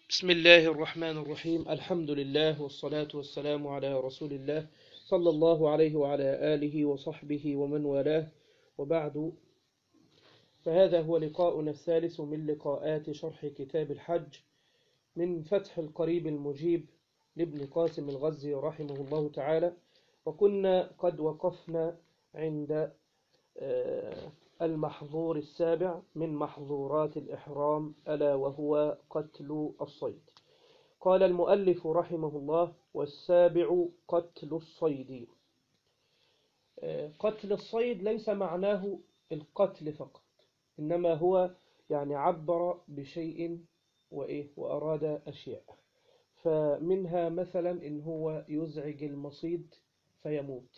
بسم الله الرحمن الرحيم الحمد لله والصلاة والسلام على رسول الله صلى الله عليه وعلى آله وصحبه ومن والاه وبعد فهذا هو لقاؤنا الثالث من لقاءات شرح كتاب الحج من فتح القريب المجيب لابن قاسم الغزي رحمه الله تعالى وكنا قد وقفنا عند آه، المحظور السابع من محظورات الإحرام ألا وهو قتل الصيد قال المؤلف رحمه الله والسابع قتل الصيد آه، قتل الصيد ليس معناه القتل فقط إنما هو يعني عبر بشيء وإيه وأراد أشياء فمنها مثلا إن هو يزعج المصيد فيموت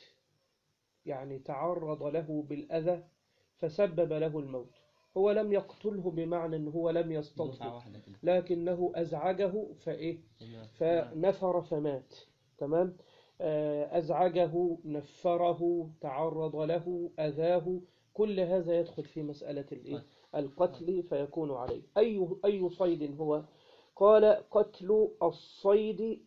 يعني تعرض له بالأذى فسبب له الموت هو لم يقتله بمعنى أنه هو لم دفعة يستطلق واحدة كده لكنه أزعجه فإيه فنفر فمات تمام آه، أزعجه نفره تعرض له أذاه كل هذا يدخل في مسألة الإيه؟ القتل فيكون عليه أي أي صيد هو قال قتل الصيد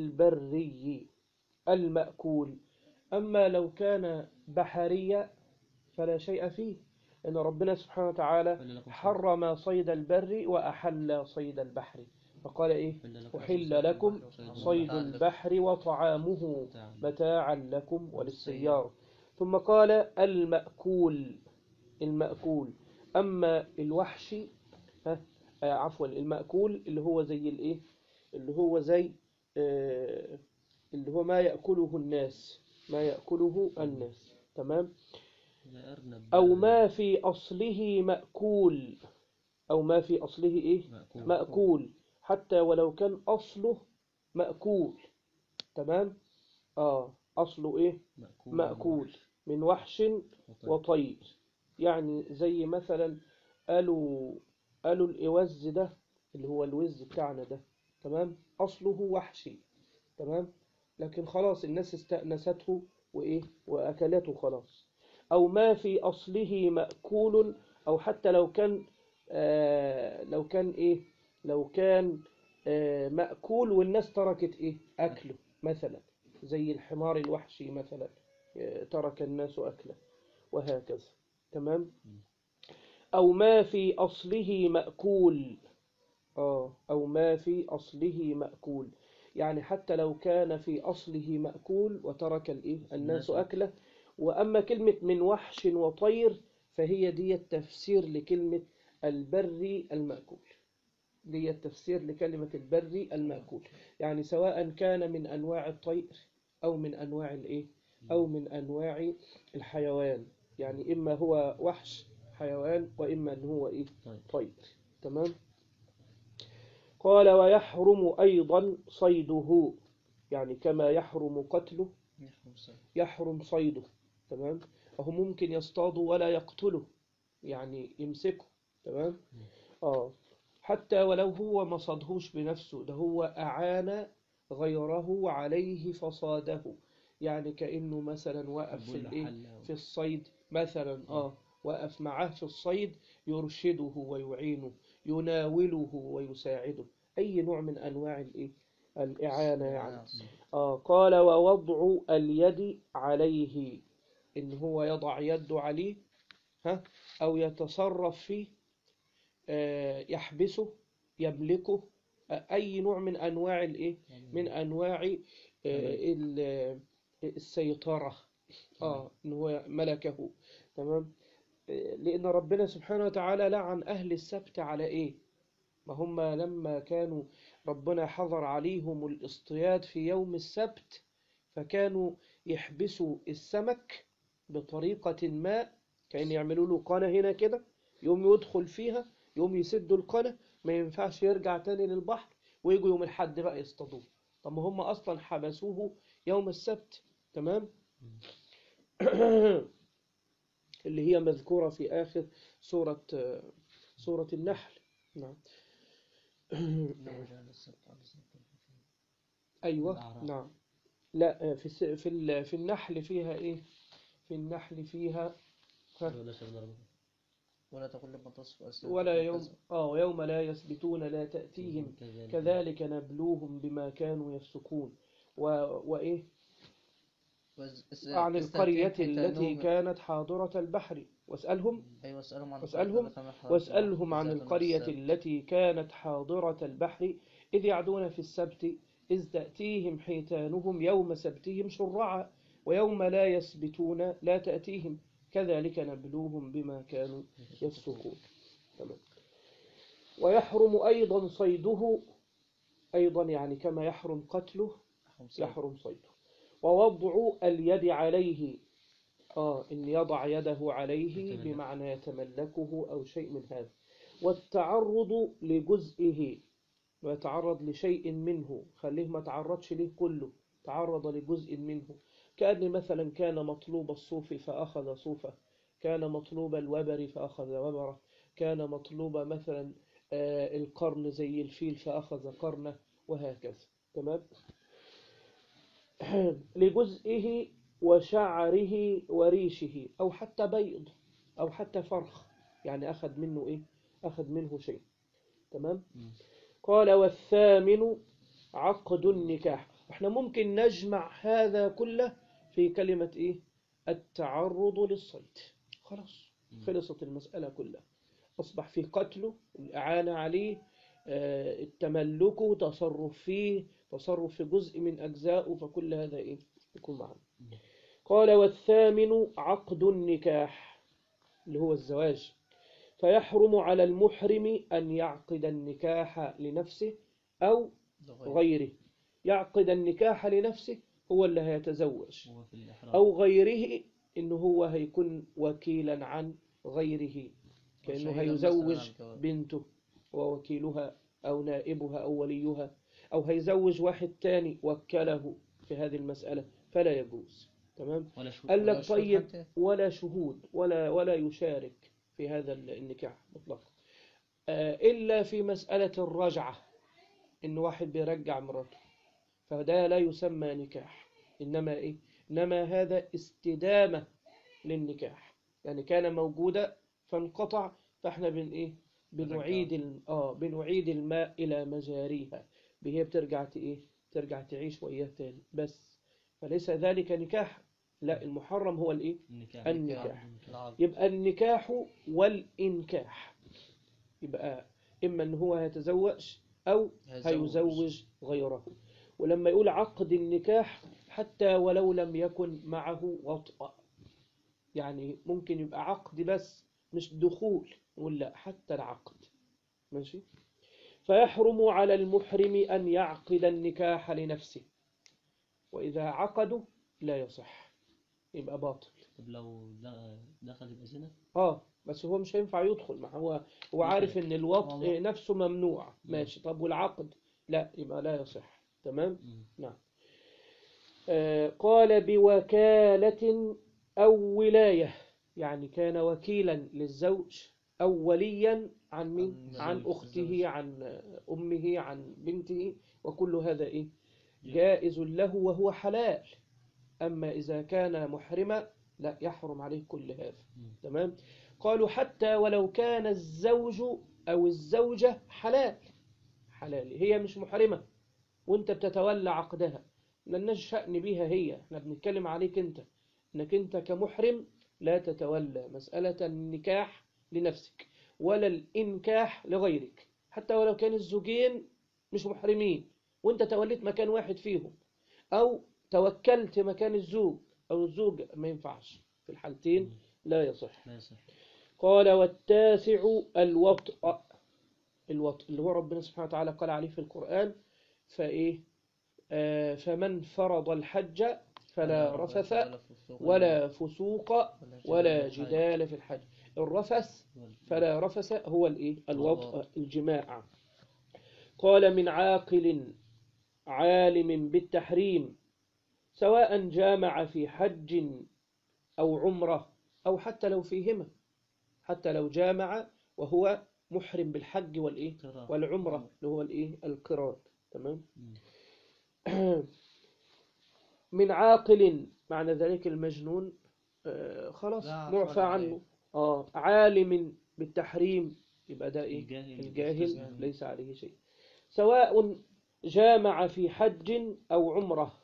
البري المأكول أما لو كان بحريا فلا شيء فيه إن ربنا سبحانه وتعالى حل لكم حرم صيد البر وأحل صيد البحر فقال إيه أحل لكم صيد البحر وطعامه متاعا لكم وللسيارة ثم قال المأكول المأكول أما الوحش ها آه، عفوا المأكول اللي هو زي الإيه اللي هو زي آه، اللي هو ما يأكله الناس ما يأكله الناس تمام زي أرنب أو ما في أصله مأكول أو ما في أصله إيه مأكول مأكول حتى ولو كان أصله مأكول تمام آه أصله إيه مأكول مأكول من وحش وطير يعني زي مثلا قالوا قالوا الإوز ده اللي هو الوز بتاعنا ده تمام أصله وحشي تمام لكن خلاص الناس استأنسته وإيه وأكلته خلاص أو ما في أصله مأكول أو حتى لو كان آه لو كان إيه لو كان آه مأكول والناس تركت إيه أكله مثلا زي الحمار الوحشي مثلا آه، ترك الناس أكله وهكذا تمام أو ما في أصله مأكول آه أو ما في أصله مأكول يعني حتى لو كان في أصله مأكول وترك الإيه الناس الناس أكله وأما كلمة من وحش وطير فهي دي التفسير لكلمة البري المأكول دي التفسير لكلمة البري المأكول يعني سواء كان من أنواع الطير أو من أنواع الإيه أو من أنواع الحيوان يعني إما هو وحش حيوان وإما أن هو إيه طيب طير تمام قال ويحرم أيضا صيده يعني كما يحرم قتله يحرم صيده تمام فهو ممكن يصطاده ولا يقتله يعني يمسكه تمام اه حتى ولو هو ما صادهوش بنفسه ده هو أعان غيره عليه فصاده يعني كأنه مثلا وقف في الإيه في الصيد مثلا اه وقف معاه في الصيد يرشده ويعينه يناوله ويساعده أي نوع من أنواع الإيه الإعانة يعني آه قال ووضع اليد عليه إن هو يضع يده عليه ها أو يتصرف فيه آه يحبسه يملكه آه أي نوع من أنواع الإيه من أنواع آه ال- السيطرة آه إن هو ملكه تمام آه، لأن ربنا سبحانه وتعالى لعن أهل السبت على إيه ما هم لما كانوا ربنا حظر عليهم الاصطياد في يوم السبت فكانوا يحبسوا السمك بطريقة ما كان يعملوا له قناة هنا كده يوم يدخل فيها يوم يسدوا القناة ما ينفعش يرجع تاني للبحر ويجوا يوم الحد بقى يصطادوه طب ما هم أصلا حبسوه يوم السبت تمام اللي هي مذكورة في آخر سورة سورة النحل نعم أيوة الأعراف. نعم لا في الس- في ال- في النحل فيها إيه في النحل فيها ها ولا شغل ربنا. ولا تقول لما تصف ألسنتكم ولا يوم كذب. آه ويوم لا يثبتون لا تأتيهم كذلك نبلوهم بما كانوا يفسقون و... وإيه وز- اس- عن استفتهم القرية التي حيتانهم- كانت حاضرة البحر واسألهم أيوة واسألهم عن واسألهم القرية التي كانت واسألهم عن حاضرة القرية السبت. التي كانت حاضرة البحر إذ يعدون في السبت إذ تأتيهم حيتانهم يوم سبتهم شرعا ويوم لا يسبتون لا تأتيهم كذلك نبلوهم بما كانوا يفسقون تمام ويحرم أيضا صيده أيضا يعني كما يحرم قتله خمسة. يحرم صيده ووضع اليد عليه آه إن يضع يده عليه يتملك. بمعنى يتملكه أو شيء من هذا والتعرض لجزئه ويتعرض لشيء منه خليه ما تعرضش ليه كله تعرض لجزء منه كأن مثلا كان مطلوب الصوف فأخذ صوفه كان مطلوب الوبر فأخذ وبره كان مطلوب مثلا آه، القرن زي الفيل فأخذ قرنه وهكذا تمام لجزئه وشعره وريشه أو حتى بيض أو حتى فرخ يعني أخذ منه إيه أخذ منه شيء تمام مم. قال والثامن عقد النكاح احنا ممكن نجمع هذا كله في كلمة إيه التعرض للصيد خلاص مم. خلصت المسألة كلها أصبح في قتله الإعانة عليه آه، التملك تصرف فيه تصرف في جزء من أجزائه فكل هذا إيه يكون معنا مم. قال والثامن عقد النكاح اللي هو الزواج فيحرم على المحرم أن يعقد النكاح لنفسه أو لغير. غيره يعقد النكاح لنفسه هو اللي هيتزوج هو في الإحرام أو غيره إنه هو هيكون وكيلا عن غيره كأنه وشهيدا هيزوج مثلاً على الجواز. بنته ووكيلها أو نائبها أو وليها أو هيزوج واحد تاني وكله في هذه المسألة فلا يجوز تمام ولا شو قال ولا لك شهود طيب حتى؟ ولا شهود ولا ولا يشارك في هذا النكاح مطلقا آه، إلا في مسألة الرجعة إن واحد بيرجع مراته فده لا يسمى نكاح إنما إيه إنما هذا استدامة للنكاح يعني كان موجودا فانقطع فإحنا بن إيه بنعيد ال... آه بنعيد الماء إلى مجاريها هي بترجع ت- إيه ترجع تعيش وإياه تاني بس فليس ذلك نكاح لا المحرم هو الإيه النكاح النكاح. العقد. يبقى النكاح والإنكاح يبقى إما أن هو هيتزوج أو هيزوج غيره ولما يقول عقد النكاح حتى ولو لم يكن معه وطأ يعني ممكن يبقى عقد بس مش دخول نقول لا حتى العقد ماشي فيحرم على المحرم أن يعقد النكاح لنفسه وإذا عقدوا لا يصح يبقى باطل طب لو د- دخل يبقى زنا اه بس هو مش هينفع يدخل ما هو هو عارف ان الوطء والله. نفسه ممنوع ماشي طب والعقد لا يبقى لا يصح تمام مم. آه قال بوكالة أو ولاية يعني كان وكيلا للزوج أو وليا عن مين عن عن الزوج. أخته عن أمه عن بنته وكل هذا إيه جائز له وهو حلال أما إذا كان محرما لا يحرم عليه كل هذا مم. تمام قالوا حتى ولو كان الزوج أو الزوجة حلال حلال هي مش محرمة وانت بتتولى عقدها لناش شأن بيها هي احنا بنتكلم عليك انت انك انت كمحرم لا تتولى مسألة النكاح لنفسك ولا الإنكاح لغيرك حتى ولو كان الزوجين مش محرمين وانت توليت مكان واحد فيهم أو توكلت مكان الزوج أو الزوجة ما ينفعش في الحالتين لا يصح لا يصح قال والتاسع الوطء الوطء اللي هو ربنا سبحانه وتعالى قال عليه في القرآن فإيه آه فمن فرض الحج فلا رفث ولا فسوق ولا جدال في الحج الرفث فلا رفث هو الإيه الوطء الجماع قال من عاقل عالم بالتحريم سواء جامع في حج أو عمرة أو حتى لو فيهما حتى لو جامع وهو محرم بالحج والإيه قراءة. والعمرة اللي هو الإيه القران تمام مم. من عاقل معنى ذلك المجنون آه، خلاص لا معفى عقل عليه. عنه آه عالم بالتحريم يبقى ده إيه الجاهل الجاهل يستثنى. ليس عليه شيء سواء جامع في حج أو عمرة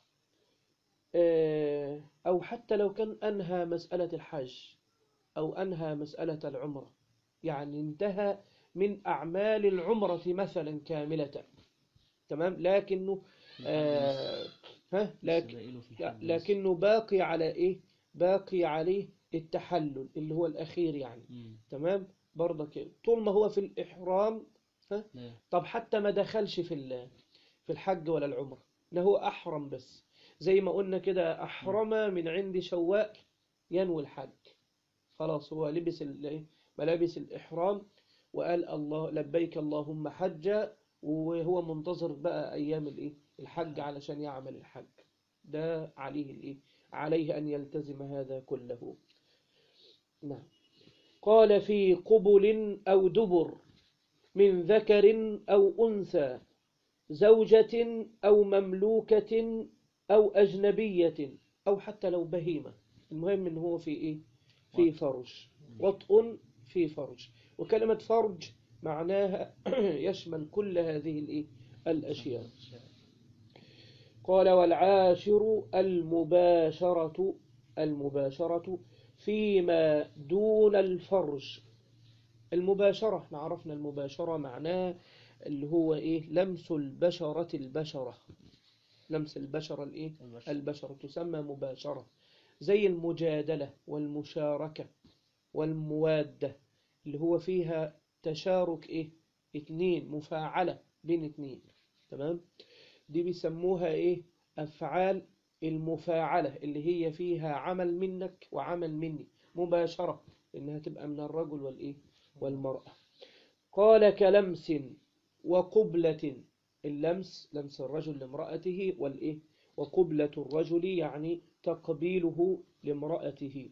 آه، أو حتى لو كان أنهى مسألة الحج أو أنهى مسألة العمرة يعني انتهى من أعمال العمرة مثلا كاملة تمام لكنه آه ها لكن سبائله في لا، الحج لكنه باقي على إيه باقي عليه التحلل اللي هو الأخير يعني مم. تمام برضك طول ما هو في الإحرام ها لا طب حتى ما دخلش في ال- في الحج ولا العمرة ده هو أحرم بس زي ما قلنا كده أحرم من عند شوال ينوي الحج خلاص هو لبس ال- إيه؟ ملابس الإحرام وقال الله لبيك اللهم حجا وهو منتظر بقى أيام الإيه الحج علشان يعمل الحج ده عليه الإيه عليه أن يلتزم هذا كله نعم قال في قبل أو دبر من ذكر أو أنثى زوجة أو مملوكة أو أجنبية أو حتى لو بهيمة المهم إن هو في إيه في فرج وطء في فرج وكلمة فرج معناها يشمل كل هذه الإيه الأشياء قال والعاشر المباشرة المباشرة فيما دون الفرج المباشرة احنا عرفنا المباشرة معناه اللي هو ايه لمس البشرة البشرة لمس البشرة الايه البشرة. البشرة تسمى مباشرة زي المجادلة والمشاركة والموادة اللي هو فيها تشارك ايه اتنين مفاعلة بين اتنين تمام دي بيسموها ايه افعال المفاعلة اللي هي فيها عمل منك وعمل مني مباشرة انها تبقى من الرجل والايه والمرأة قال كلمس وقبلة اللمس لمس الرجل لامرأته والإيه وقبلة الرجل يعني تقبيله لامرأته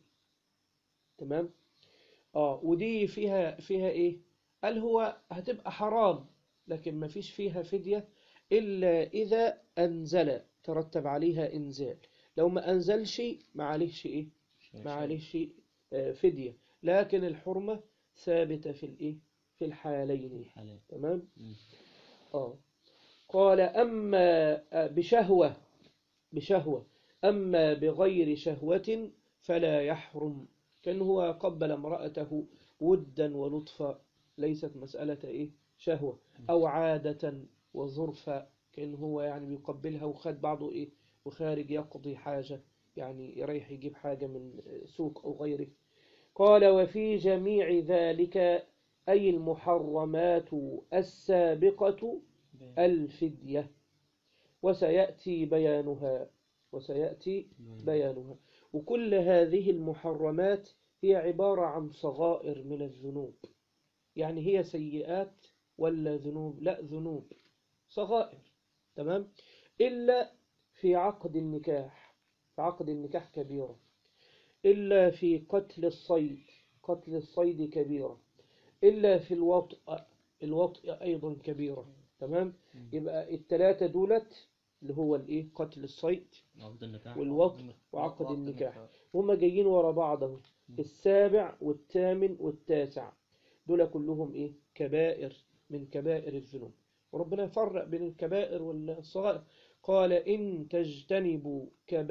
تمام اه ودي فيها فيها ايه قال هو هتبقى حرام لكن ما فيش فيها فدية إلا إذا أنزل ترتب عليها إنزال لو ما أنزلش ما عليهش إيه ما عليهش آه، فدية لكن الحرمة ثابتة في الإيه في الحالين حلال تمام مم. آه قال أما آه، بشهوة بشهوة أما بغير شهوة فلا يحرم كان هو قبل امرأته ودا ولطفا ليست مسألة إيه شهوة أو عادة وظرفا كان هو يعني بيقبلها وخد بعضه إيه وخارج يقضي حاجة يعني يريح يجيب حاجة من سوق أو غيره قال وفي جميع ذلك أي المحرمات السابقة الفدية وسيأتي بيانها وسيأتي بيانها وكل هذه المحرمات هي عبارة عن صغائر من الذنوب يعني هي سيئات ولا ذنوب لا ذنوب صغائر تمام إلا في عقد النكاح في عقد النكاح كبيرة إلا في قتل الصيد قتل الصيد كبيرة إلا في الوطء الوطء أيضا كبيرة تمام يبقى الثلاثة دولت اللي هو الإيه قتل الصيد عقد النكاح والوطء وعقد النكاح هما جايين ورا بعض اهو السابع والثامن والتاسع دول كلهم ايه كبائر من كبائر الذنوب وربنا يفرق بين الكبائر والصغائر قال إن تجتنبوا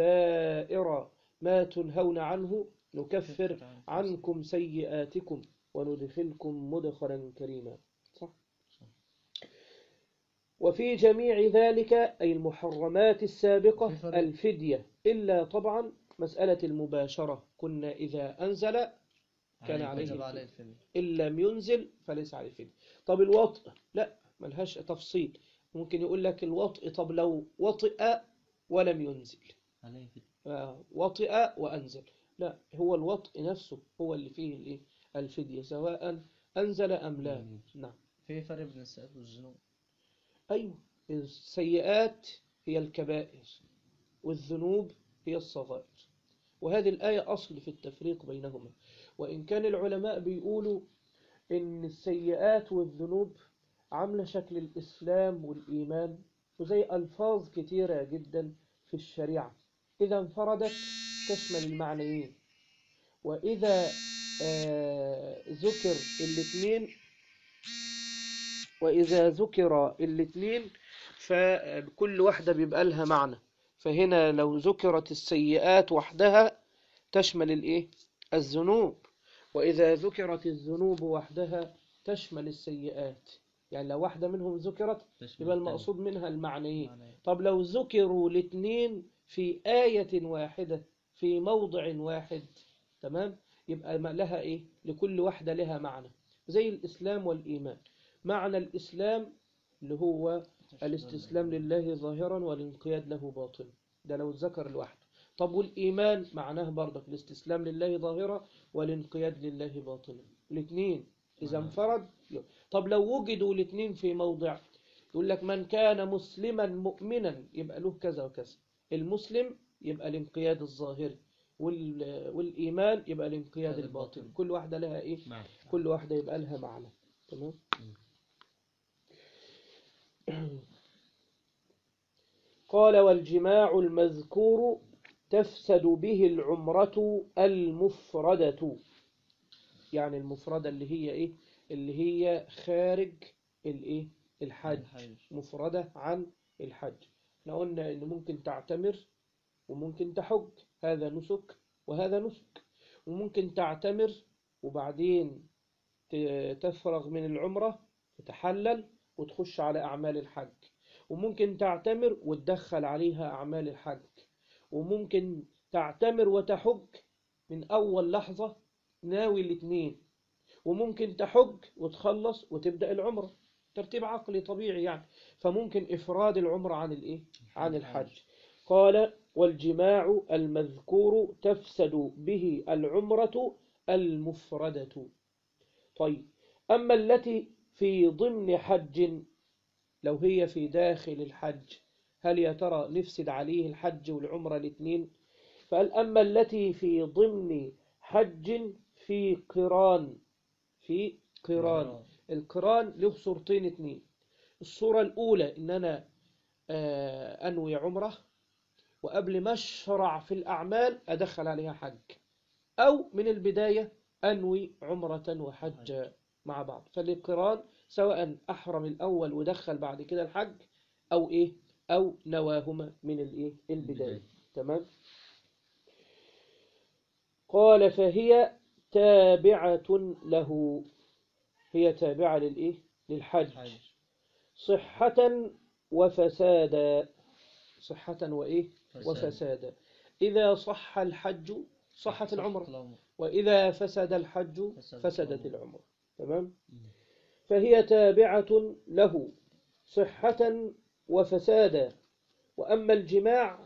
كبائر ما تنهون عنه نكفر عنكم سيئاتكم وندخلكم مدخلا كريما صح وفي جميع ذلك أي المحرمات في السابقة فرق. الفدية إلا طبعا مسألة المباشرة كنا إذا أنزل كان عليه وجب الفدية. عليه الفدية إن لم ينزل فليس عليه فدية طب الوطء لا ملهاش تفصيل ممكن يقول لك الوطء طب لو وطئ ولم ينزل عليه فدية آه، وطئ وأنزل لا هو الوطء نفسه هو اللي فيه الإيه؟ الفدية سواء أنزل أم لا مم. نعم في فرق بين السائل والذنوب أيوة السيئات هي الكبائر والذنوب هي الصغائر وهذه الآية أصل في التفريق بينهما وإن كان العلماء بيقولوا إن السيئات والذنوب عاملة شكل الإسلام والإيمان وزي ألفاظ كتيرة جدا في الشريعة إذا انفردت تشمل المعنيين وإذا آه، ذكر الاثنين وإذا ذكر الاثنين فكل واحدة بيبقى لها معنى فهنا لو ذكرت السيئات وحدها تشمل الايه الذنوب وإذا ذكرت الذنوب وحدها تشمل السيئات يعني لو واحدة منهم ذكرت يبقى المقصود منها المعنيين طب لو ذكروا الاثنين في آية واحدة في موضع واحد تمام يبقى ما لها ايه لكل واحدة لها معنى زي الإسلام والإيمان معنى الإسلام اللي هو الاستسلام لله ظاهرا والانقياد له باطنا ده لو ذكر لوحده طب والإيمان معناه برضك الاستسلام لله ظاهرا والانقياد لله باطنا الاثنين إذا انفرد طب لو وجدوا الاثنين في موضع يقول لك من كان مسلما مؤمنا يبقى له كذا وكذا المسلم يبقى الانقياد الظاهري وال- والإيمان يبقى الانقياد هذا الباطني الباطن. كل واحدة لها إيه نعم كل واحدة يبقى لها معنى تمام قال والجماع المذكور تفسد به العمرة المفردة يعني المفردة اللي هي إيه اللي هي خارج الإيه الحج الحج. مفردة عن الحج احنا قلنا إن ممكن تعتمر وممكن تحج هذا نسك وهذا نسك وممكن تعتمر وبعدين ت- تفرغ من العمرة تتحلل وتخش على أعمال الحج وممكن تعتمر وتدخل عليها أعمال الحج وممكن تعتمر وتحج من أول لحظة ناوي الاثنين وممكن تحج وتخلص وتبدأ العمرة ترتيب عقلي طبيعي يعني فممكن إفراد العمرة عن الإيه؟ عن الحج قال والجماع المذكور تفسد به العمرة المفردة طيب أما التي في ضمن حج لو هي في داخل الحج هل يا ترى نفسد عليه الحج والعمرة الاثنين فقال أما التي في ضمن حج في قران في قران القران له صورتين اتنين الصورة الأولى إن أنا آه، أنوي عمرة وقبل ما أشرع في الأعمال أدخل عليها حج أو من البداية أنوي عمرة وحج مع بعض فالقران سواء أحرم الأول ودخل بعد كده الحج أو إيه أو نواهما من الإيه البداية البداية. تمام قال فهي تابعة له هي تابعة للإيه للحج الحج. صحة وفسادا صحة وإيه فساد. وفسادا إذا صح الحج صحت العمرة وإذا فسد الحج فسدت فسدت العمرة. العمرة تمام فهي تابعة له صحة وفسادا وأما الجماع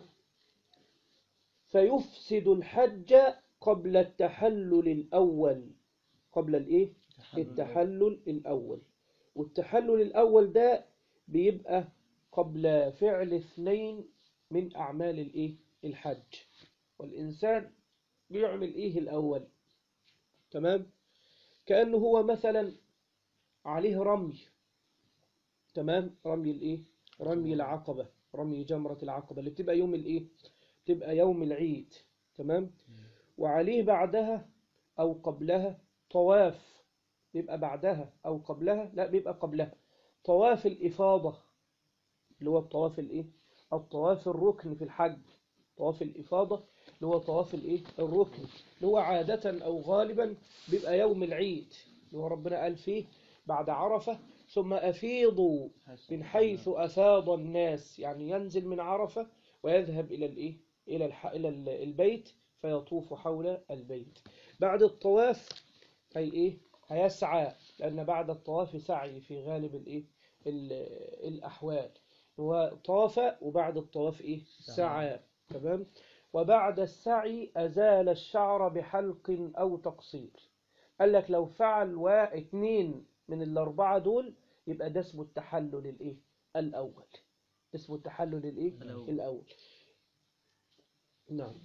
فيفسد الحج قبل التحلل الأول قبل الإيه؟ التحلل الأول والتحلل الأول ده بيبقى قبل فعل اثنين من أعمال الإيه؟ الحج والإنسان بيعمل إيه الأول تمام كأنه هو مثلا عليه رمي تمام رمي الإيه رمي العقبة رمي جمرة العقبة اللي بتبقى يوم الإيه تبقى يوم العيد تمام وعليه بعدها أو قبلها طواف بيبقى بعدها أو قبلها لا بيبقى قبلها طواف الإفاضة اللي هو الطواف الإيه الطواف الركن في الحج طواف الإفاضة اللي هو طواف الإيه الركن اللي هو عادة أو غالبا بيبقى يوم العيد اللي هو ربنا قال فيه بعد عرفة ثم أفيضوا من حيث أفاض الناس يعني ينزل من عرفة ويذهب إلى الإيه إلى الح... إلى ال- البيت فيطوف حول البيت بعد الطواف هي إيه هيسعى لأن بعد الطواف سعي في غالب الإيه ال- الأحوال هو طاف وبعد الطواف إيه سعى تمام وبعد السعي أزال الشعر بحلق أو تقصير قال لك لو فعل واثنين من الأربعة دول يبقى ده اسمه التحلل الإيه الأول اسمه التحلل الإيه الأول. الأول نعم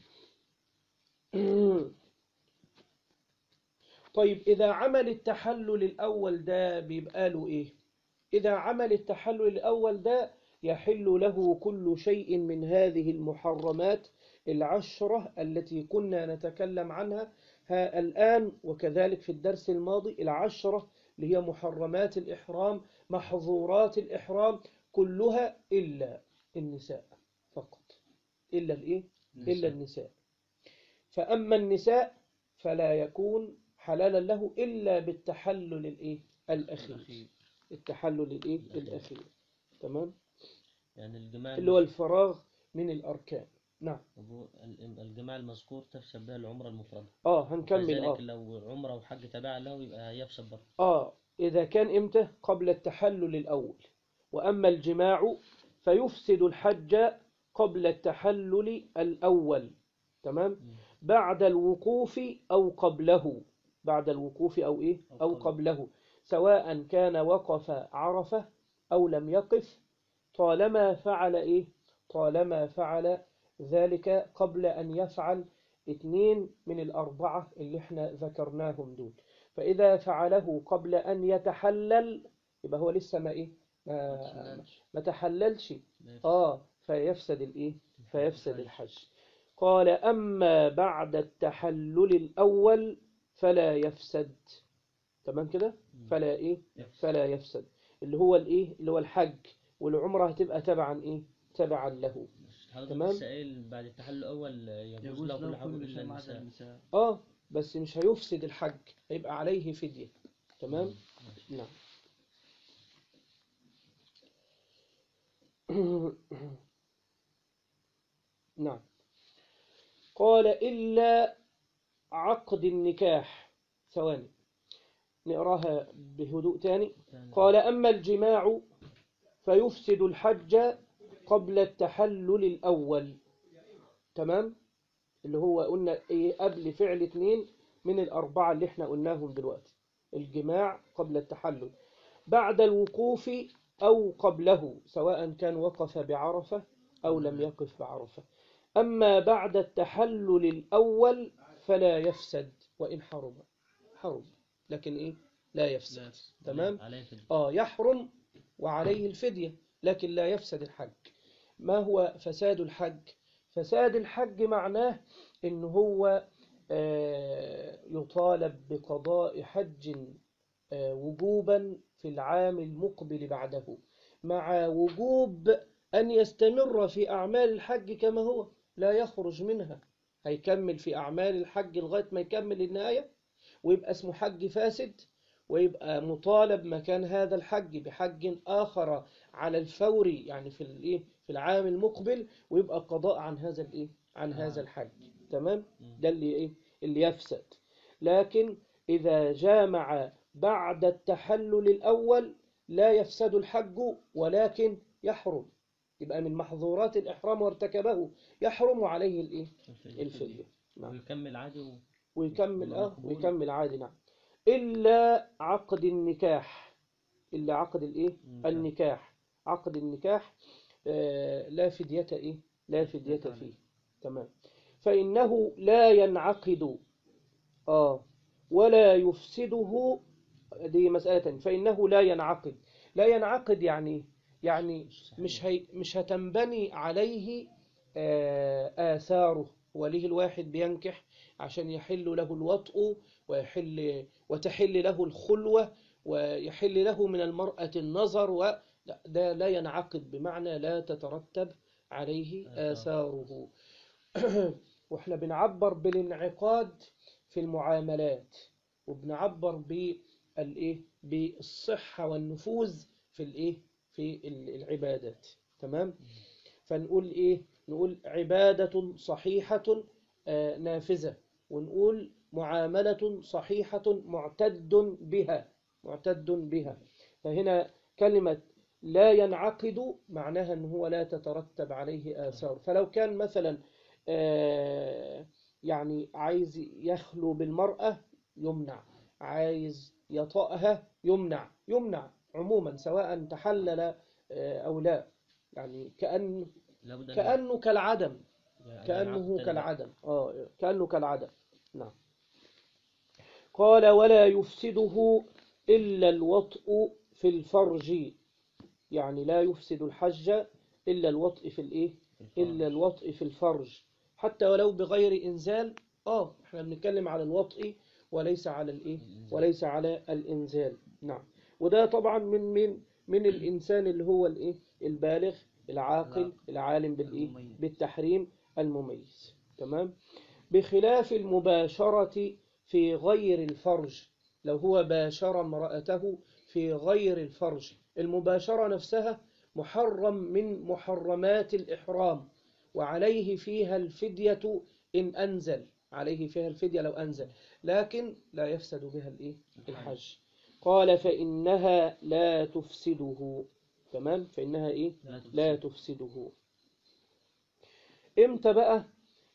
طيب إذا عمل التحلل الأول ده بيبقى له إيه إذا عمل التحلل الأول ده يحل له كل شيء من هذه المحرمات العشرة التي كنا نتكلم عنها ها الآن وكذلك في الدرس الماضي العشرة اللي هي محرمات الإحرام محظورات الإحرام كلها إلا النساء فقط إلا الإيه؟ إلا النساء فأما النساء فلا يكون حلالا له إلا بالتحلل الإيه؟ الأخير الأخير. التحلل الإيه؟ الأخير. الأخير تمام يعني الجماع اللي هو الفراغ من الأركان نعم أبو- ال- الجماع المذكور تفسد بها العمرة المفردة آه هنكمل كذلك آه لو عمرة وحج تبع له يبقى يفسد برضه آه إذا كان إمتى قبل التحلل الأول وأما الجماع فيفسد الحج قبل التحلل الأول تمام بعد الوقوف أو قبله بعد الوقوف أو إيه أو أو قبله. قبله سواء كان وقف عرفة أو لم يقف طالما فعل إيه طالما فعل ذلك قبل أن يفعل اثنين من الأربعة اللي احنا ذكرناهم دول فإذا فعله قبل أن يتحلل يبقى هو لسه ما إيه ما, تحللش. ما تحللش لا يفسد. آه فيفسد الإيه فيفسد الحج قال أما بعد التحلل الأول فلا يفسد تمام كده فلا إيه يفسد. فلا يفسد اللي هو الإيه اللي هو الحج والعمرة هتبقى تبعا إيه تبعا له حضرتك تمام. لسه قايل بعد التحلل الأول يجوز يجوز له كل له حاجة كل إلا شيء ما عدا النساء النساء آه بس مش هيفسد الحج هيبقى عليه فدية تمام نعم نعم قال إلا عقد النكاح ثواني نقراها بهدوء تاني ثاني. قال أما الجماع فيفسد الحج قبل التحلل الأول تمام اللي هو قلنا إيه قبل فعل اثنين من الأربعة اللي احنا قلناهم دلوقتي الجماع قبل التحلل بعد الوقوف أو قبله سواء كان وقف بعرفة أو لم يقف بعرفة أما بعد التحلل الأول فلا يفسد وإن حرم حرم لكن إيه لا يفسد لا. تمام عليه فدية. آه يحرم وعليه الفدية لكن لا يفسد الحج ما هو فساد الحج فساد الحج معناه إن هو آه، يطالب بقضاء حج آه، وجوبا في العام المقبل بعده مع وجوب أن يستمر في أعمال الحج كما هو لا يخرج منها هيكمل في أعمال الحج لغاية ما يكمل النهاية ويبقى اسمه حج فاسد ويبقى مطالب مكان هذا الحج بحج آخر على الفور يعني في الايه في العام المقبل ويبقى قضاء عن هذا الايه عن هذا الحج تمام ده اللي ايه اللي يفسد لكن إذا جامع بعد التحلل الأول لا يفسد الحج ولكن يحرم يبقى من محظورات الإحرام وارتكبه يحرم عليه الايه الفدية. الفدية نعم ويكمل عادي و... ويكمل اه مقبول. ويكمل عادي نعم إلا عقد النكاح إلا عقد الإيه النكاح. النكاح عقد النكاح آه لا فدية إيه لا فدية عليه. فيه تمام فإنه لا ينعقد آه ولا يفسده دي مسألة تانية. فإنه لا ينعقد لا ينعقد يعني يعني مش هي مش هتنبني عليه آه، آثاره وليه الواحد بينكح عشان يحل له الوطء ويحل وتحل له الخلوة ويحل له من المرأة النظر و لا، ده لا ينعقد بمعنى لا تترتب عليه آثاره واحنا بنعبر بالانعقاد في المعاملات وبنعبر بالايه بالصحة والنفوذ في الايه في العبادات تمام فنقول ايه نقول عبادة صحيحة آه، نافذة ونقول معاملة صحيحة معتد بها معتد بها فهنا كلمة لا ينعقد معناها أنه هو لا تترتب عليه آثار فلو كان مثلا آه، يعني عايز يخلو بالمرأة يمنع عايز يطأها يمنع يمنع عموما سواء تحلل آه، أو لا يعني كأن لابد أن كأنه كالعدم يعني كأنه ينعقد كالعدم آه كأنه كالعدم نعم قال ولا يفسده إلا الوطء في الفرج يعني لا يفسد الحج إلا الوطء في الإيه في الفرج. إلا الوطء في الفرج حتى ولو بغير إنزال اه احنا بنتكلم على الوطء وليس على الايه وليس على الانزال نعم وده طبعا من من من الانسان اللي هو الايه البالغ العاقل العالم بالايه المميز. بالتحريم المميز تمام بخلاف المباشرة في غير الفرج لو هو باشر امرأته في غير الفرج المباشرة نفسها محرم من محرمات الإحرام وعليه فيها الفدية إن أنزل عليه فيها الفدية لو أنزل لكن لا يفسد بها الإيه؟ الحج قال فإنها لا تفسده تمام فإنها إيه لا تفسد. لا تفسده امتى بقى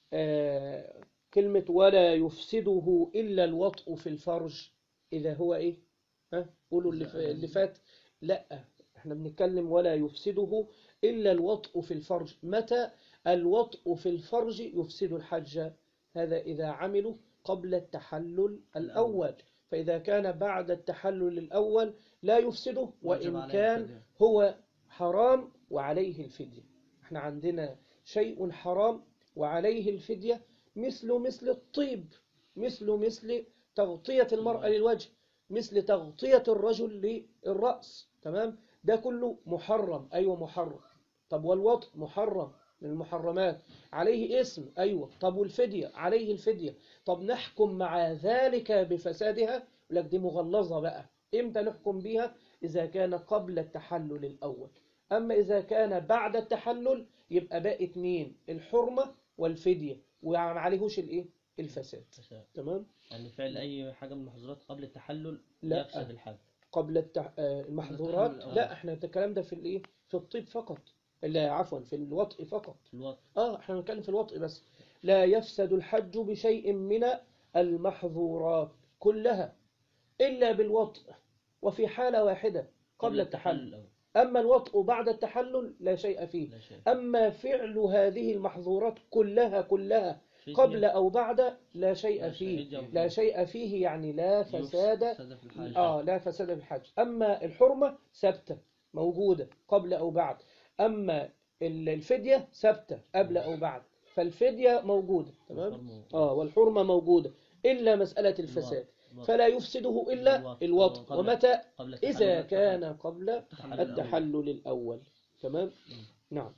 آه كلمة ولا يفسده إلا الوطء في الفرج إذا هو إيه ها قولوا اللي, ف- اللي فات لا احنا بنتكلم ولا يفسده إلا الوطء في الفرج متى الوطء في الفرج يفسد الحج هذا إذا عملوا قبل التحلل الأول فإذا كان بعد التحلل الأول لا يفسده وجب وإن عليه كان الفدية. هو حرام وعليه الفدية احنا عندنا شيء حرام وعليه الفدية مثل مثل الطيب مثل مثل تغطية المرأة للوجه مثل تغطية الرجل للرأس تمام ده كله محرم أيوة محرم طب والوطء محرم من المحرمات عليه اسم أيوة طب والفدية عليه الفدية طب نحكم مع ذلك بفسادها يقول لك دي مغلظة بقى إمتى نحكم بيها إذا كان قبل التحلل الأول أما إذا كان بعد التحلل يبقى باقي اتنين الحرمة والفدية وما عليهوش الإيه الفساد فساد. تمام يعني فعل أي حاجة من المحظورات قبل التحلل لا. يفسد الحج قبل التح... آه، المحظورات التحلل لا احنا الكلام ده في الايه في الطيب فقط لا عفوا في الوطء فقط في الوقت اه احنا بنتكلم في الوطء بس لا يفسد الحج بشيء من المحظورات كلها إلا بالوطء وفي حالة واحدة قبل التحلل الأول. أما الوطء بعد التحلل لا شيء فيه لا شيء أما فعل هذه المحظورات كلها كلها فدية. قبل أو بعد لا شيء لا فيه شيء. لا شيء فيه يعني لا فساد يفسد في الحج آه لا فساد في الحج أما الحرمة ثابتة موجودة قبل أو بعد أما ال- الفدية ثابتة قبل أو بعد فالفدية موجودة تمام والحرمة- آه والحرمة موجودة إلا مسألة الفساد الوطء. فلا يفسده إلا الوطء. الوطء قبل- ومتى قبل إذا التحلل. كان قبل التحلل الأول. التحلل الأول تمام نعم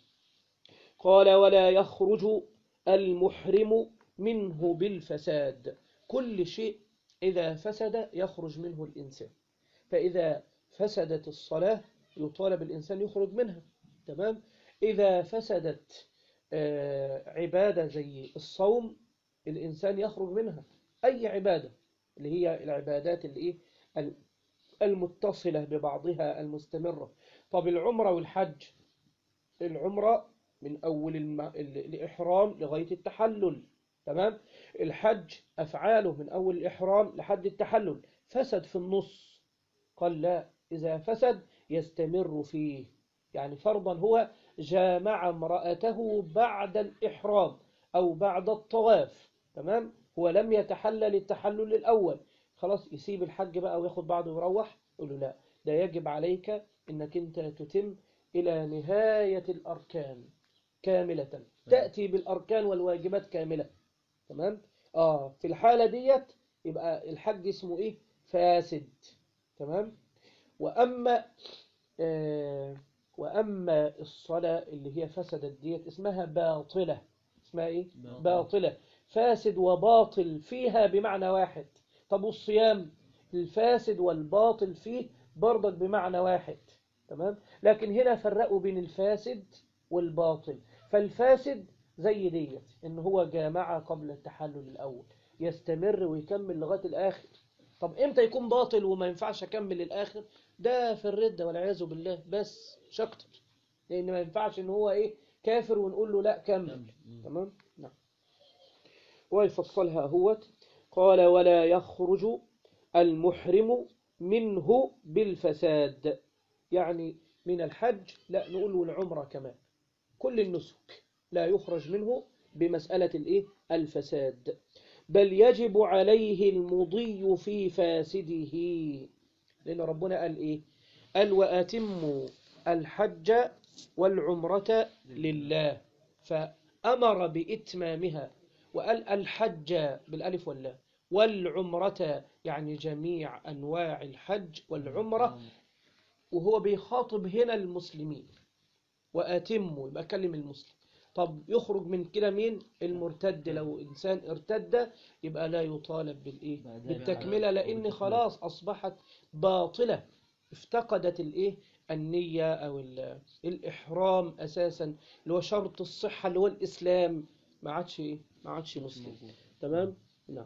قال ولا يخرج المحرم منه بالفساد كل شيء إذا فسد يخرج منه الإنسان فإذا فسدت الصلاة يطالب الإنسان يخرج منها تمام إذا فسدت آه، عبادة زي الصوم الإنسان يخرج منها أي عبادة اللي هي العبادات اللي إيه ال- المتصلة ببعضها المستمرة طب العمرة والحج العمرة من أول الم... ال- الإحرام لغاية التحلل تمام الحج أفعاله من أول الإحرام لحد التحلل فسد في النص قال لا إذا فسد يستمر فيه يعني فرضا هو جامع امرأته بعد الإحرام أو بعد الطواف تمام هو لم يتحلل التحلل الأول خلاص يسيب الحج بقى وياخد بعضه ويروح يقول له لا ده يجب عليك انك انت تتم الى نهاية الاركان كاملة تأتي بالاركان والواجبات كاملة تمام اه في الحالة ديت يبقى الحج اسمه ايه فاسد تمام واما آه واما الصلاة اللي هي فسدت ديت اسمها باطلة اسمها ايه باطلة. باطلة فاسد وباطل فيها بمعنى واحد طب والصيام الفاسد والباطل فيه برضك بمعنى واحد تمام لكن هنا فرقوا بين الفاسد والباطل فالفاسد زي ديت ان هو جامع قبل التحلل الاول يستمر ويكمل لغايه الاخر طب امتى يكون باطل وما ينفعش اكمل للاخر ده في الردة والعياذ بالله بس مش اكتر لان ما ينفعش ان هو ايه كافر ونقول له لا كمل كمل. مم. تمام نعم ويفصلها هو قال ولا يخرج المحرم منه بالفساد يعني من الحج لا نقول والعمرة كمان كل النسك لا يخرج منه بمسألة الإيه؟ الفساد بل يجب عليه المضي في فاسده لأن ربنا قال إيه قال وأتموا الحج والعمرة لله فأمر بإتمامها وقال الحج بالألف واللام والعمرة يعني جميع أنواع الحج والعمرة وهو بيخاطب هنا المسلمين وأتموا يبقى كلم المسلم طب يخرج من كده مين المرتد لو إنسان ارتد يبقى لا يطالب بالإيه بقى ده بالتكملة لأن خلاص أصبحت باطلة افتقدت الإيه النية أو ال- الإحرام أساسا اللي هو شرط الصحة اللي هو الإسلام ما عادش إيه ما عادش مسلم تمام نعم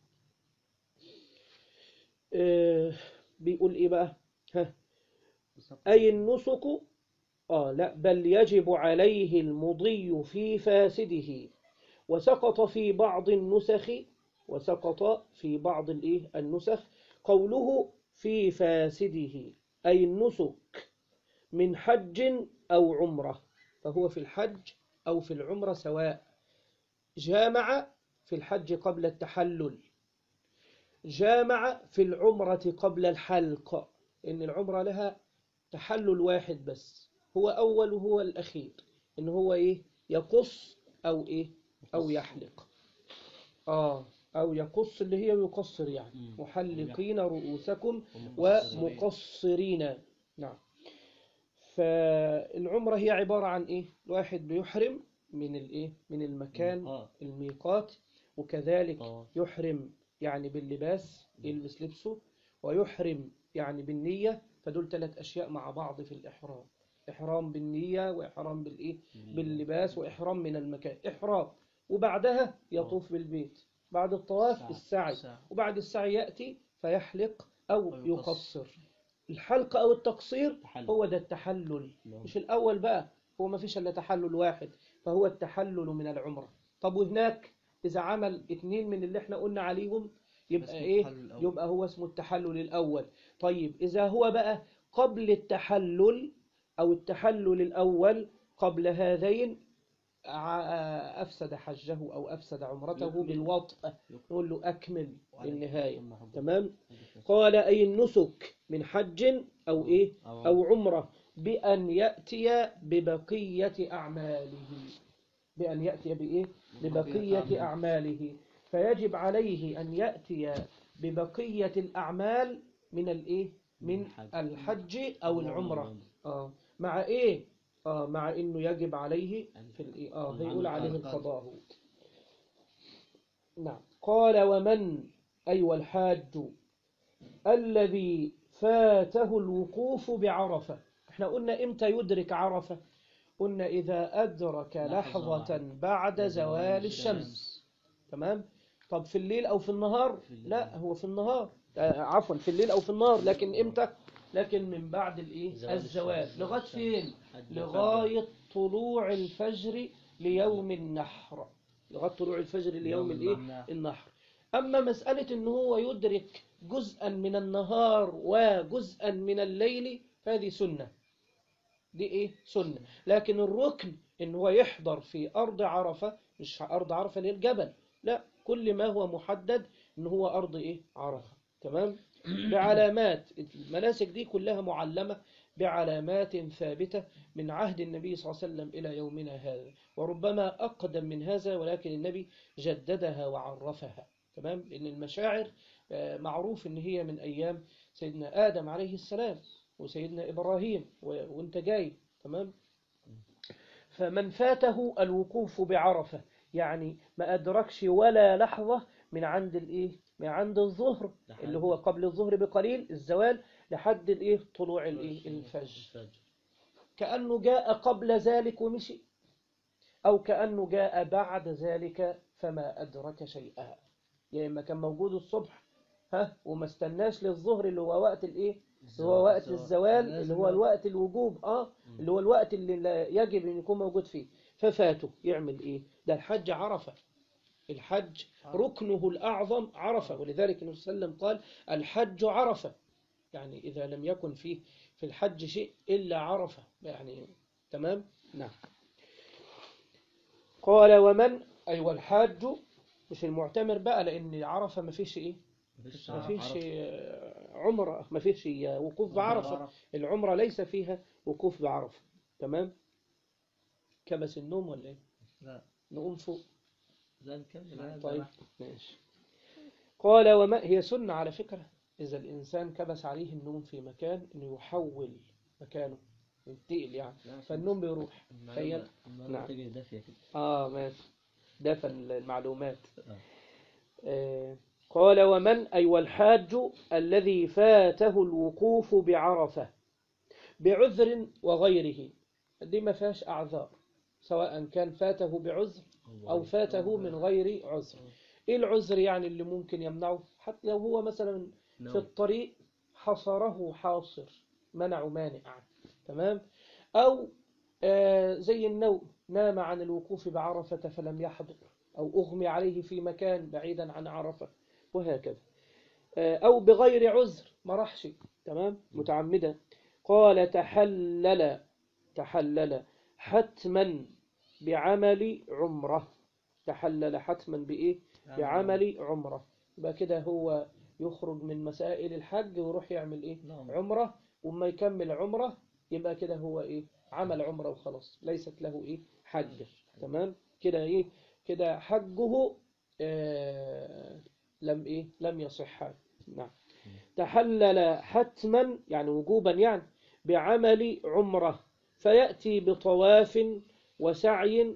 آه بيقول إيه بقى ها أي النسك آه لا بل يجب عليه المضي في فاسده وسقط في بعض النسخ وسقط في بعض الإيه النسخ قوله في فاسده أي النسك من حج أو عمرة فهو في الحج أو في العمرة سواء جامع في الحج قبل التحلل جامع في العمرة قبل الحلق إن العمرة لها تحلل واحد بس هو أول وهو الأخير إن هو إيه يقص أو إيه أو يحلق آه أو يقص اللي هي يقصر يعني مم. محلقين رؤوسكم ومقصرين. ومقصرين نعم فالعمرة هي عبارة عن إيه الواحد بيحرم من الإيه من المكان الميقات. الميقات وكذلك آه. يحرم يعني باللباس يلبس لبسه ويحرم يعني بالنية فدول ثلاث أشياء مع بعض في الإحرام إحرام بالنية وإحرام بالإيه باللباس وإحرام من المكان إحرام وبعدها يطوف بالبيت بعد الطواف السعي السعي. وبعد السعي يأتي فيحلق أو أو يقصر الحلق أو التقصير تحلل. هو ده التحلل نعم. مش الأول بقى هو ما فيش إلا تحلل واحد فهو التحلل من العمرة طب وهناك إذا عمل اتنين من اللي احنا قلنا عليهم يبقى اسمه إيه التحلل الأول. يبقى هو اسمه التحلل الأول طيب إذا هو بقى قبل التحلل أو التحلل الأول قبل هذين ع- أفسد حجه أو أفسد عمرته يكمل. بالوطء نقول له أكمل للنهاية ثم حب- تمام قال أي النسك من حج أو إيه أو أو عمرة بأن يأتي ببقية أعماله بأن يأتي بإيه ببقية أعماله فيجب عليه أن يأتي ببقية الأعمال من الإيه من الحج. الحج أو العمرة آه مع إيه آه مع إنه يجب عليه في الإيه آه هيقول عليه القضاء نعم قال ومن أيوة الحاج الذي فاته الوقوف بعرفة احنا قلنا امتى يدرك عرفة قلنا إذا أدرك لحظة لحظة بعد زوال الشمس تمام طب في الليل أو في النهار في الليل. لا هو في النهار آه، عفوا في الليل أو في النهار لكن امتى لكن من بعد الايه زوال الزوال الشمس. لغاية فين حج لغاية طلوع الفجر ليوم النحر لغاية طلوع الفجر ليوم يوم الايه النحر. النحر أما مسألة إن هو يدرك جزءا من النهار وجزءا من الليل فهذه سنة دي إيه سنة لكن الركن إن هو يحضر في أرض عرفة مش أرض عرفة اللي هي الجبل لا كل ما هو محدد إن هو أرض إيه عرفة تمام بعلامات المناسك دي كلها معلمة بعلامات ثابتة من عهد النبي صلى الله عليه وسلم إلى يومنا هذا وربما أقدم من هذا ولكن النبي جددها وعرفها تمام لأن المشاعر آه، معروف إن هي من أيام سيدنا آدم عليه السلام وسيدنا إبراهيم و- وانت جاي تمام فمن فاته الوقوف بعرفة يعني ما أدركش ولا لحظة من عند الإيه من عند الظهر لحد- اللي هو قبل الظهر بقليل الزوال لحد الإيه طلوع الإيه الفجر الفجر كأنه جاء قبل ذلك ومشي أو كأنه جاء بعد ذلك فما أدرك شيئا يا إما كان موجود الصبح ها وما استناش للظهر اللي هو وقت الإيه اللي هو وقت الزوال. الزوال لازم اللي هو وقت. الوقت الوجوب اه اللي هو الوقت اللي لا يجب أن يكون موجود فيه ففاته يعمل إيه ده الحج عرفة الحج ركنه الأعظم عرفة ولذلك النبي صلى الله عليه وسلم قال الحج عرفة يعني إذا لم يكن فيه في الحج شيء إلا عرفة يعني تمام نعم قال ومن أيوة الحاج مش المعتمر بقى لأن عرفة ما فيش إيه مفيش ما فيش عرفة. عمرة ما فيش وقوف بعرفة بعرفة. العمرة ليس فيها وقوف بعرفة تمام كبس النوم ولا إيه لا نقوم فوق لا نكمل هذا طيب راح. ماشي قال وما هي سنة على فكرة إذا الإنسان كبس عليه النوم في مكان إنه يحول مكانه ينتقل يعني لا، فالنوم بيروح تخيل المعلومة المعلومة نعم. تجي دافية كده آه ماشي دفن المعلومات آه. آه قال ومن أي والحاج الذي فاته الوقوف بعرفة بعذر وغيره دي ما فيهاش أعذار سواء كان فاته بعذر أو فاته من غير عذر إيه العذر يعني اللي ممكن يمنعه حتى لو هو مثلا في نوم الطريق حصره حاصر منعه مانع عنه تمام أو آه زي النوم نام عن الوقوف بعرفة فلم يحضر أو أغمي عليه في مكان بعيدا عن عرفة وهكذا آه أو بغير عذر ما راحش تمام متعمدا قال تحلل تحلل حتما بعمل عمره تحلل حتما بإيه بعمل عمره يبقى كده هو يخرج من مسائل الحج ويروح يعمل ايه نعم. عمره وما يكمل عمره يبقى كده هو ايه عمل عمره وخلاص ليست له ايه حج تمام كده ايه كده حجه آه لم ايه لم يصح نعم تحلل حتما يعني وجوبا يعني بعمل عمره فيأتي بطواف وسعي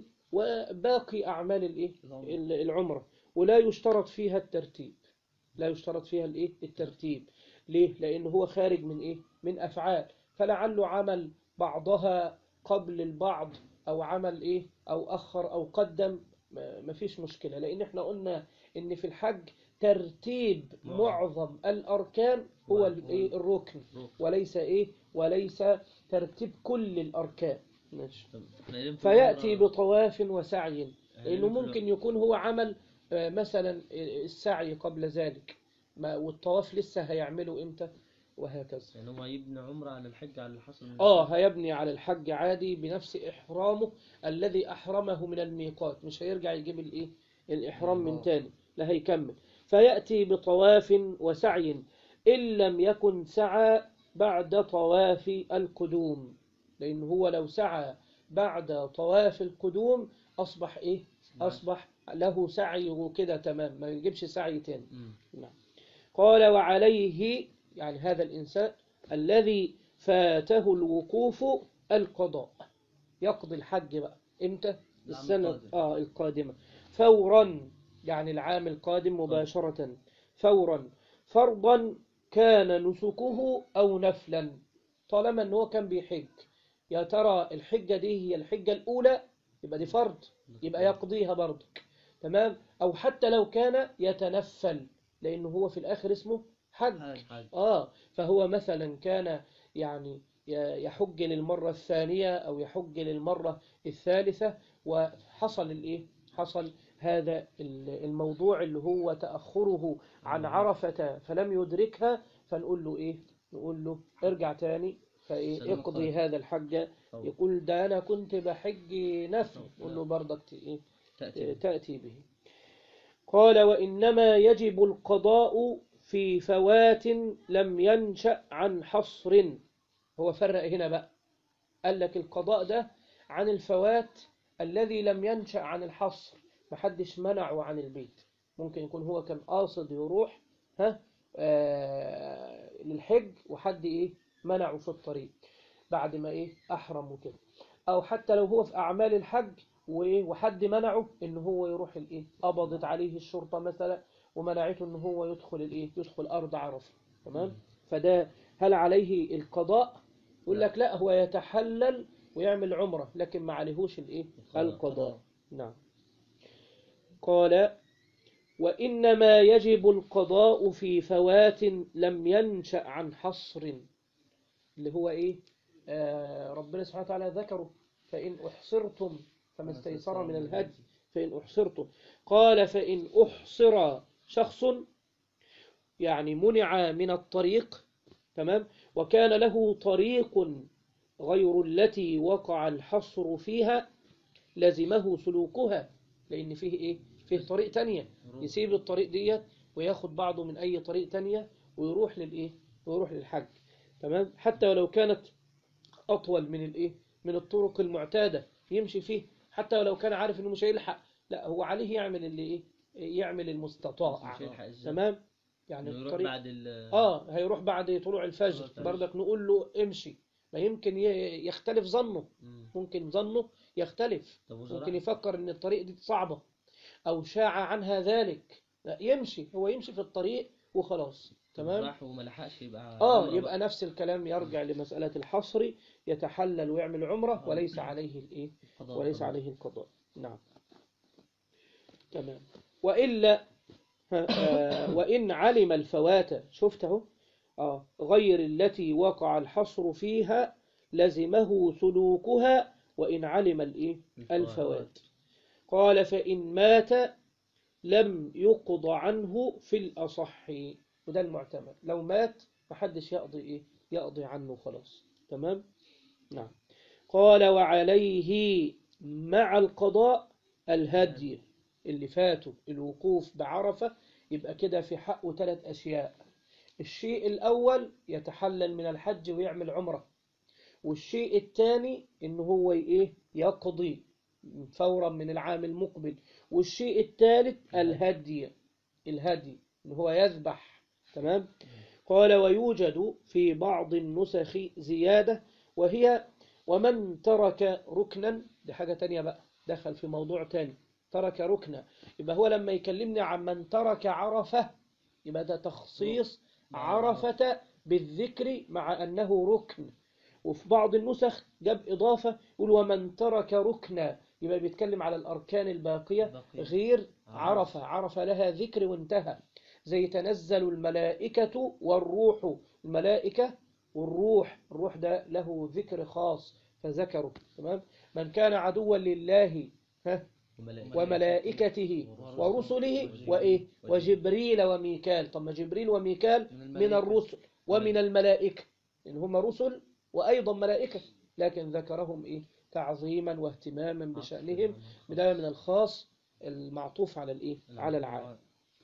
وباقي أعمال الإيه؟ ال- العمرة ولا يشترط فيها الترتيب لا يشترط فيها الإيه؟ الترتيب ليه؟ لأنه هو خارج من إيه؟ من أفعال فلعله عمل بعضها قبل البعض أو عمل إيه؟ أو أخر أو قدم ما ما فيش مشكلة لأن إحنا قلنا إن في الحج ترتيب نعم. معظم الأركان هو نعم. الإيه؟ الركن ركن. وليس إيه؟ وليس ترتيب كل الأركان ماشي طب إحنا قايلين في فيأتي العمرة- بطواف وسعي قايلين لأنه في ممكن يكون هو عمل آه، مثلا السعي قبل ذلك ما- والطواف لسه هيعمله إمتى وهكذا يعني هو يبني عمرة على الحج على اللي حصل من آه هيبني على الحج عادي بنفس إحرامه الذي أحرمه من الميقات مش هيرجع يجيب الإيه الإحرام من الله. تاني لا هيكمل فيأتي بطواف وسعي إن لم يكن سعى بعد طواف القدوم لأن هو لو سعى بعد طواف القدوم أصبح إيه أصبح له سعي وكده تمام ما يجيبش سعي تاني مم. نعم. قال وعليه يعني هذا الإنسان الذي فاته الوقوف القضاء يقضي الحج بقى إمتى العام السنة القادم. آه القادمة فورا يعني العام القادم مباشرة فورا فرضا كان نسكه أو نفلا طالما أنه هو كان بيحج يا ترى الحجة دي هي الحجة الأولى يبقى دي فرض يبقى يقضيها برضك تمام أو حتى لو كان يتنفل لأنه هو في الآخر اسمه حج حاج. حج. آه فهو مثلا كان يعني ي- يحج للمرة الثانية أو يحج للمرة الثالثة وحصل الإيه؟ حصل هذا ال- الموضوع اللي هو تأخره عن عرفة فلم يدركها فنقول له إيه؟ نقول له ارجع تاني فإيه سلام اقضي قادم. هذا الحج طبعا. يقول ده أنا كنت بحج نفل نقول له برضك ت- إيه؟ تأتي تأتي به قال وإنما يجب القضاء في فوات لم ينشأ عن حصر هو فرق هنا بقى قال لك القضاء ده عن الفوات الذي لم ينشأ عن الحصر محدش منعه عن البيت ممكن يكون هو كان قاصد يروح ها آه للحج وحد ايه منعه في الطريق بعد ما ايه احرم وكده او حتى لو هو في اعمال الحج وايه وحد منعه ان هو يروح الايه قبضت عليه الشرطه مثلا ومنعته ان هو يدخل الايه يدخل ارض عرفه تمام فده هل عليه القضاء يقول لا. لك لا هو يتحلل ويعمل عمره لكن ما عليهوش الايه القضاء. القضاء نعم قال وإنما يجب القضاء في فوات لم ينشأ عن حصر اللي هو إيه آه ربنا سبحانه وتعالى ذكره فإن أحصرتم فما استيسر من الهدي فإن أحصرتم قال فإن أحصر شخص يعني منع من الطريق تمام وكان له طريق غير التي وقع الحصر فيها لزمه سلوكها لأن فيه إيه فيه طريق تانية يسيب الطريق ديت وياخد بعضه من أي طريق تانية ويروح للإيه ويروح للحج تمام حتى ولو كانت أطول من الإيه من الطرق المعتادة يمشي فيه حتى ولو كان عارف إنه مش هيلحق لا هو عليه يعمل اللي ايه يعمل المستطاع مش هيلحق الزمن. تمام يعني إنه يروح الطريق بعد ال اه هيروح بعد طلوع الفجر الفجر. برضك نقول له امشي ما يمكن ي- يختلف ظنه مم. ممكن ظنه يختلف طب وزراعة؟ ممكن يفكر ان الطريق دي صعبة او شاع عنها ذلك لا يمشي هو يمشي في الطريق وخلاص تمام راح وما لحقش يبقى اه عمره يبقى نفس الكلام يرجع لمسألة الحصر يتحلل ويعمل عمرة وليس عليه الايه قضاء وليس خلاص. عليه القضاء نعم تمام وإلا ها، آه، وإن علم الفوات شفت اهو آه غير التي وقع الحصر فيها لزمه سلوكها وإن علم الإيه الفوات قال فإن مات لم يقض عنه في الأصح وده المعتمد لو مات محدش يقضي إيه يقضي عنه خلاص تمام نعم قال وعليه مع القضاء الهدي اللي فاته الوقوف بعرفة يبقى كده في حقه ثلاث أشياء الشيء الأول يتحلل من الحج ويعمل عمرة والشيء الثاني إن هو إيه يقضي فورا من العام المقبل والشيء الثالث الهدي الهدي إن هو يذبح تمام قال ويوجد في بعض النسخ زيادة وهي ومن ترك ركنا دي حاجة تانية بقى دخل في موضوع تاني ترك ركنا يبقى هو لما يكلمني عن من ترك عرفة يبقى ده تخصيص عرفة بالذكر مع أنه ركن وفي بعض النسخ جاب إضافة يقول ومن ترك ركنا يبقى بيتكلم على الأركان الباقية باقية. غير عرفة عرفة لها ذكر وانتهى زي تنزل الملائكة والروح الملائكة والروح الروح ده له ذكر خاص فذكره تمام من كان عدوا لله ها وملائكة. وملائكته ورسله وإيه وجبريل وميكال طب ما جبريل وميكال من من الملائكة. الرسل ومن الملائكة إن هم رسل وأيضا ملائكة لكن ذكرهم إيه تعظيما واهتماما بشأنهم بداية من الخاص المعطوف على الإيه على العام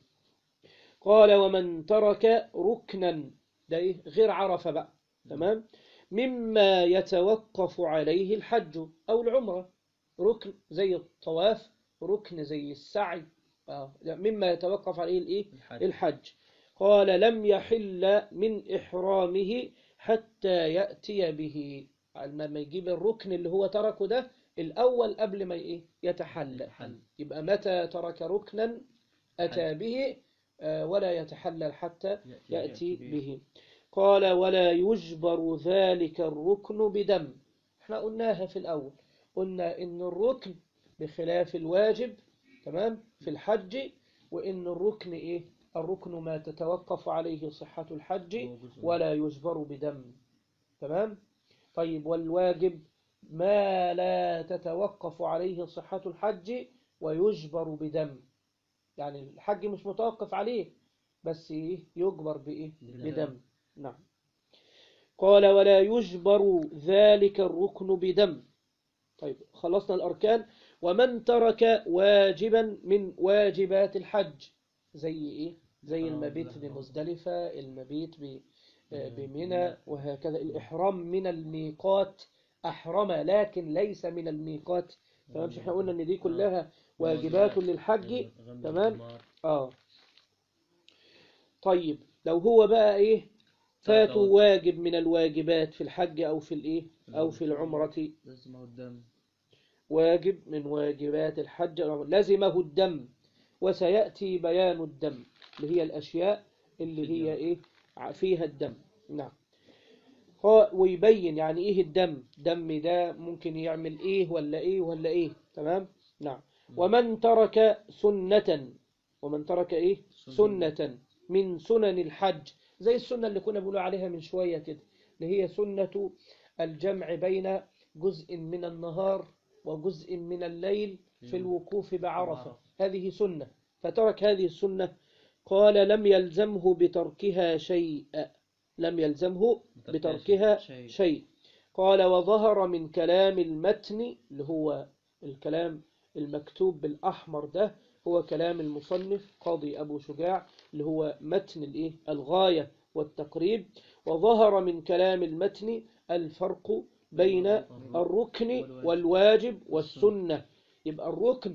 قال ومن ترك ركنا ده إيه غير عرفة بقى تمام مما يتوقف عليه الحج أو العمرة ركن زي الطواف ركن زي السعي آه. مما يتوقف عليه الإيه الحج. الحج قال لم يحل من إحرامه حتى يأتي به لما يجيب الركن اللي هو تركه ده الأول قبل ما إيه يتحلل يتحلل. يبقى متى ترك ركنا أتى به آه، ولا يتحلل حتى يأتي به قال ولا يجبر ذلك الركن بدم احنا قلناها في الأول قلنا إن الركن بخلاف الواجب تمام في الحج وإن الركن إيه الركن ما تتوقف عليه صحة الحج ولا يجبر بدم تمام طيب والواجب ما لا تتوقف عليه صحة الحج ويجبر بدم يعني الحج مش متوقف عليه بس إيه يجبر بإيه بدم نعم قال ولا يجبر ذلك الركن بدم طيب خلصنا الأركان ومن ترك واجبا من واجبات الحج زي إيه زي المبيت بمزدلفة المبيت ب- بمنى وهكذا الإحرام من الميقات أحرم لكن ليس من الميقات تمام احنا قلنا ان دي كلها واجبات للحج غمز تمام الحمار. اه طيب لو هو بقى ايه فاته واجب. واجب من الواجبات في الحج او في الايه او في العمرة لازم الدم واجب من واجبات الحج أو العمرة. لزمه الدم وسيأتي بيان الدم اللي هي الأشياء اللي هي إيه ع- فيها الدم نعم هو ويبين يعني إيه الدم دم ده ممكن يعمل إيه ولا إيه ولا إيه تمام نعم ومن ترك سنة ومن ترك إيه سنة من سنن الحج زي السنة اللي كنا بنقول عليها من شوية كده اللي هي سنة الجمع بين جزء من النهار وجزء من الليل في الوقوف بعرفة هذه سنة فترك هذه السنة قال لم يلزمه بتركها شيء لم يلزمه بتركها شيء. شيء قال وظهر من كلام المتن اللي هو الكلام المكتوب بالأحمر ده هو كلام المصنف قاضي أبو شجاع اللي هو متن الإيه؟ الغاية والتقريب وظهر من كلام المتن الفرق بين الركن والواجب والسنة يبقى الركن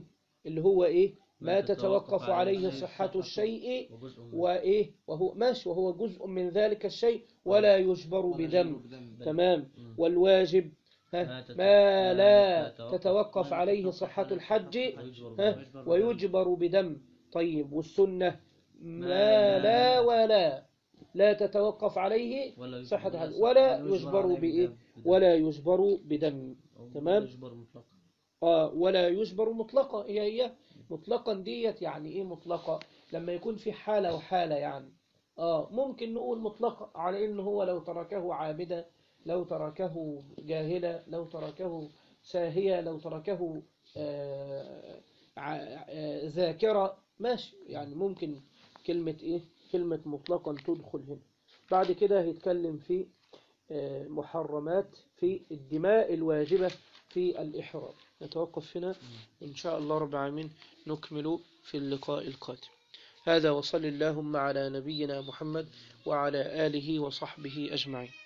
اللي هو إيه ما ما تتوقف تتوقف عليه عليه صحة صحة الشيء وجزء من وإيه وهو ماشي وهو جزء من ذلك الشيء ولا يجبر بدم تمام مم. والواجب ها ما تت- ما ما لا تتوقف- تتوقف ما عليه تتوقف صحة عليه الحج ويجبر ها بالواجب. ويجبر بدم طيب والسنة ما ما لا لا- ولا لا تتوقف عليه ولا يجبر صحة بالواجب. الحج ولا ولا يجبر يجبر عليه بإيه بدم. ولا يجبر بدم أو تمام. يجبر مطلقا آه ولا يجبر مطلقا هي هي مطلقا ديت يعني ايه مطلقا لما يكون في حالة وحالة يعني آه ممكن نقول مطلقا على انه هو لو تركه عابدا لو تركه جاهلا لو تركه ساهيا لو تركه آه ع- آه ذاكرة ماشي يعني ممكن كلمة ايه كلمة مطلقا تدخل هنا بعد كده هيتكلم في آه، محرمات في الدماء الواجبة في الإحرام نتوقف هنا إن شاء الله رب العالمين نكمل في اللقاء القادم هذا وصل اللهم على نبينا محمد وعلى آله وصحبه أجمعين